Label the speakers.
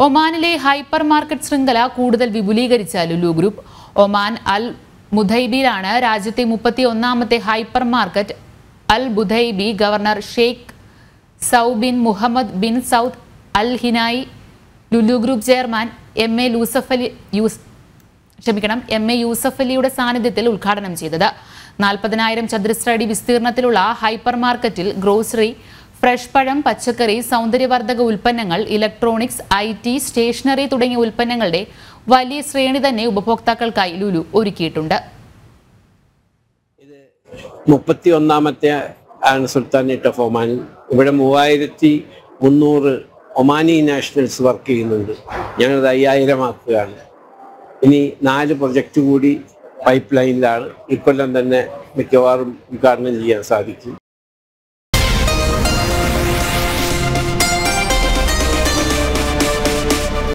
Speaker 1: ഒമാനിലെ hyper market ശൃംഖല കൂടുതൽ വിപുലീകരിച്ച ലുലു ഗ്രൂപ്പ് ഒമാൻ അൽ മുധൈബിയിലാണ് രാജ്യത്തെ മുപ്പത്തി ഒന്നാമത്തെ hyper market Al Mudhaibi governor Sheikh Saubin Muhammad bin Saud Al Hinai Lulu group chairman M A ലൂസഫ് അലി യൂസ് ക്ഷമിക്കണം എം എ യൂസഫ് അലിയുടെ സാന്നിധ്യത്തിൽ ഉദ്ഘാടനം ചെയ്തത് നാൽപ്പതിനായിരം ചതുരശ്ര അടി വിസ്തീർണത്തിലുള്ള ഹൈപ്പർ മാർക്കറ്റിൽ ഗ്രോസറി ഫ്രഷ് പഴം പച്ചക്കറി സൗന്ദര്യവർദ്ധക ഉൽപ്പന്നങ്ങൾ ഇലക്ട്രോണിക്സ് ഐ ടി സ്റ്റേഷനറി തുടങ്ങിയ ഉൽപ്പന്നങ്ങളുടെ വലിയ ശ്രേണി തന്നെ ഉപഭോക്താക്കൾക്കായി ലുലു ഒരുക്കിയിട്ടുണ്ട്
Speaker 2: മുപ്പത്തി ഒന്നാമത്തെ ആണ് സുൽത്താനേറ്റ് ഓഫ് ഒമാൻ ഇവിടെ മൂവായിരത്തി മുന്നൂറ് ഒമാനി നാഷണൽസ് വർക്ക് ചെയ്യുന്നുണ്ട് ഞങ്ങളത് അയ്യായിരം ആക്കുകയാണ് ഇനി നാല് പ്രൊജക്റ്റ് കൂടി പൈപ്പ് ലൈനിലാണ് ഇക്കൊല്ലം തന്നെ മിക്കവാറും ഉദ്ഘാടനം ചെയ്യാൻ സാധിക്കും